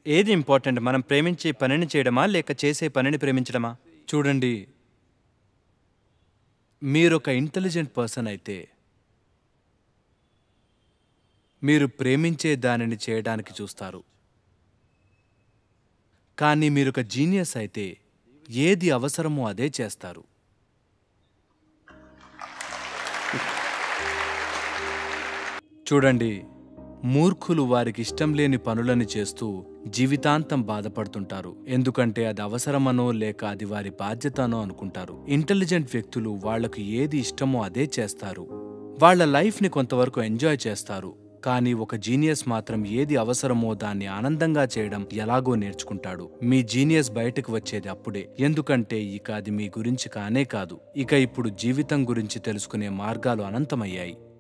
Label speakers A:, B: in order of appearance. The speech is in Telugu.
A: ఏది ఇంపార్టెంట్ మనం ప్రేమించే పనిని చేయడమా లేక చేసే పనిని ప్రేమించడమా చూడండి మీరొక ఇంటెలిజెంట్ పర్సన్ అయితే మీరు ప్రేమించే దానిని చేయడానికి చూస్తారు కానీ మీరొక జీనియస్ అయితే ఏది అవసరమో అదే చేస్తారు చూడండి మూర్ఖులు వారికి ఇష్టం లేని పనులని చేస్తూ జీవితాంతం బాధపడుతుంటారు ఎందుకంటే అది అవసరమనో లేక అది వారి బాధ్యతనో అనుకుంటారు ఇంటెలిజెంట్ వ్యక్తులు వాళ్లకు ఏది ఇష్టమో అదే చేస్తారు వాళ్ళ లైఫ్ని కొంతవరకు ఎంజాయ్ చేస్తారు కానీ ఒక జీనియస్ మాత్రం ఏది అవసరమో దాన్ని ఆనందంగా చేయడం ఎలాగో నేర్చుకుంటాడు మీ జీనియస్ బయటకు వచ్చేది అప్పుడే ఎందుకంటే ఇక అది మీ గురించి కానే కాదు ఇక ఇప్పుడు జీవితం గురించి తెలుసుకునే మార్గాలు అనంతమయ్యాయి